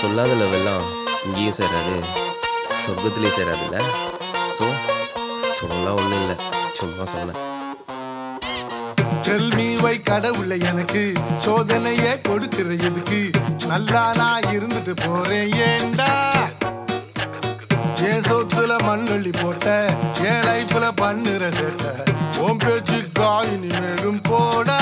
சொல்லாத லெவல்லாம் இங்கேயும் சேராது சொர்க்கத்திலே சேராதுல்ல ஸோ சொல்லலாம் ஒன்றும் இல்லை சும்மா சொன்னேன் செல்மி வை கடவுளை எனக்கு சோதனையே கொடுக்கிற எதுக்கு நல்லா நான் இருந்துட்டு போறேன் ஏண்டா என் சொத்துல மண்ணள்ளி போட்ட என் லைஃப்ல பண்ணுற சேட்ட உன் பேச்சு காயினி மேலும் போடா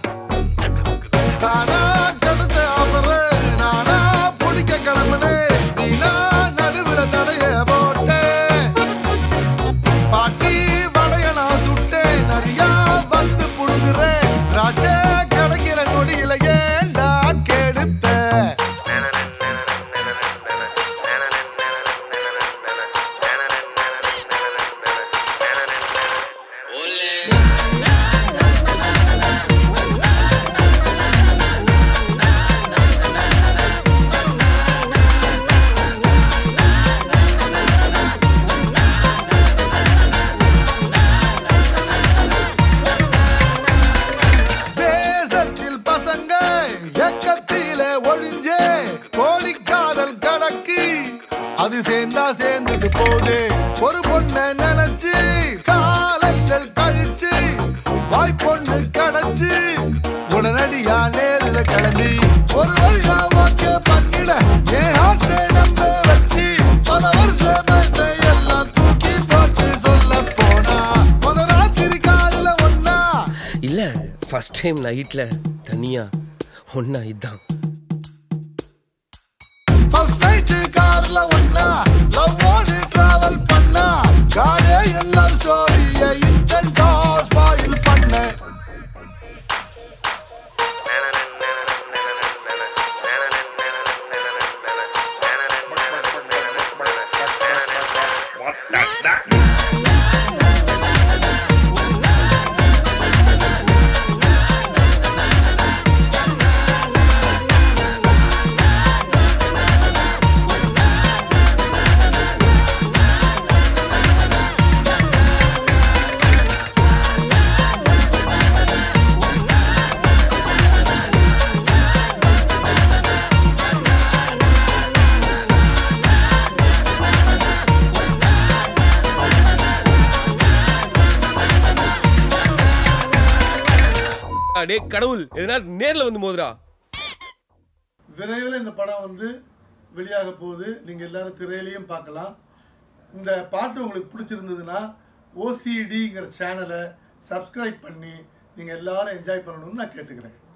தானா கடுத்த ஆபரே நானா பிடிக்க கிளம்புனே நீனா நடுவுல தடைய போட்டேன் பாட்டி வளைய நான் சுட்டேன் நிறையா வந்து புடுங்குறேன் ராஜா கிடைக்கிற கொடியில ஏண்டா கெடுத்த தேசத்தில் பசங்க எக்கத்திலே ஒழிஞ்சே கோழிக்காதல் கணக்கு அது சேர்ந்தா சேர்ந்துட்டு போகுது ஒரு பொண்ணை நினைச்சு காலங்கள் கழிச்சு வாய்ப்பொண்ணு கிடைச்சு உடனடியா நேரில் கிளம்பி ஒரு வழியா ஓகே பண்ணிட என் ஆட்டை நம்ப வச்சு பல வருஷம் எல்லாம் தூக்கி போட்டு சொல்ல போனா முத ராத்திரி காலில் ஒன்னா இல்லை ஃபஸ்ட் டைம் நைட்டில் தனியாக ஒன்றா இதுதான் ஃபர்ஸ்ட் நைட் கார்ல ஒண்ணா லவ்வோடு டிராவல் பண்ணா காரே எல்லாம் ஸ்டோரிய இன்ஸ்டன்டா ஸ்பாயில் பண்ண அடே கடவுள் எதனா நேரில் வந்து மோதுரா விரைவில் இந்த படம் வந்து வெளியாக போகுது நீங்கள் எல்லாரும் திரையிலையும் பார்க்கலாம் இந்த பாட்டு உங்களுக்கு பிடிச்சிருந்ததுன்னா ஓசிடிங்கிற சேனலை சப்ஸ்கிரைப் பண்ணி நீங்கள் எல்லாரும் என்ஜாய் பண்ணணும்னு நான் கேட்டுக்கிறேன்